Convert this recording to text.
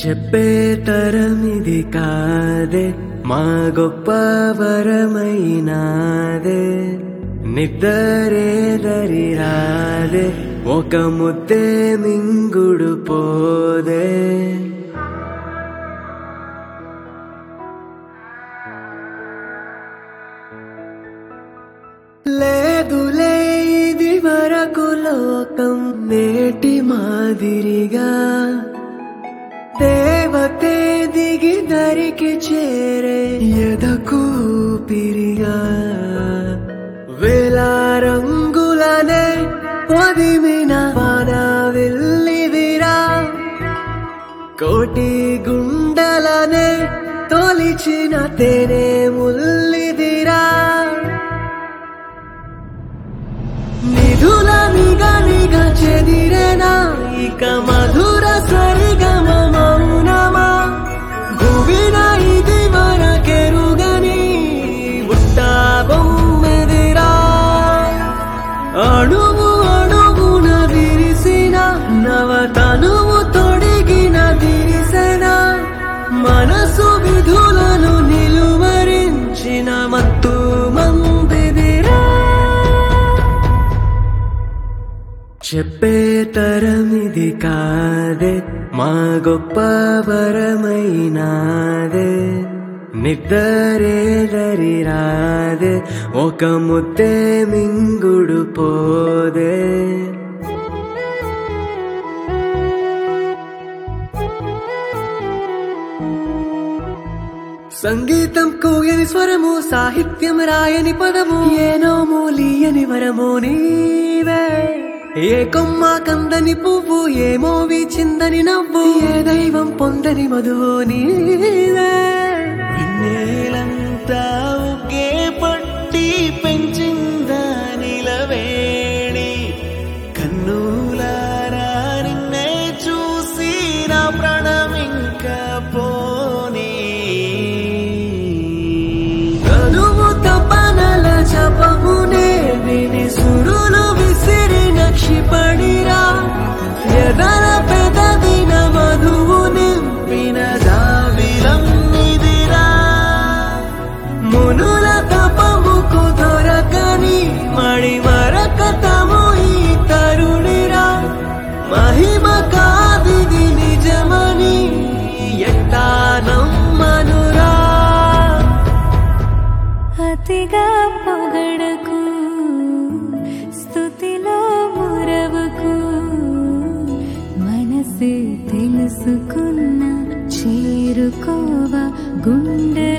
చెప్పే తరం ఇది కాదే మా గొప్ప వరమైనాదే నిద్దరే దరి రాదే ఒక ముద్దే మింగుడు పోదే లేదులే ఇది వరకు లోకం నేటి మాదిరిగా దేవతే దిగి దరికి చేరే ఎదకు పిరిగా వేల రంగులనే పొదిమిన వాన వెళ్ళిదిరా కోటి గుండలనే తొలిచిన తేనె ముల్లిదిరా నిధుల నిగ నిగ చెదిరేనా ఇక మధుర సరిగమ మౌనమా భువిన ఇది వరకెరుగని బుట్ట బొమ్మెదిరా అణువు అణువున విరిసిన నవతనువు తొడిగిన దిరిసెన మనసు విధులను నిలువరించిన మత్తు మందిదిరా చెప్పే తరం ఇది కాదే మా గొప్ప వరమైనాదే నిద్దరే దరి రాదే ఒక ముద్దే మింగుడు పోదే సంగీతం కోయని స్వరము సాహిత్యం రాయని పదము ఏనో మూలియని వరము నీవే ఏ కొమ్మ కందని పువ్వు ఏమో చిందని నవ్వు ఏ దైవం పొందని మధువు నీవే నేలంతా ఒకే పట్టి పెంచిందా నిలవేణి కన్నులారా నిన్నే చూసి నా ప్రాణం ఇంకా పోనీ తనువు తపనల జపమునే విని సురులు విసిరిన క్షిపణిరా ఎదల పెదవిన మధువు నింపిన దావిలం నిదిరా మునుల తపముకు దొరకని మణి మరకతము ఈ తరుణిరా మహిమ కాదిది నిజమని ఎట్టా నమ్మనురా అతిగా పొగడకు స్థుతిలో మురవకు మనసు తెలుసుకున్న చేరుకోవ గుండె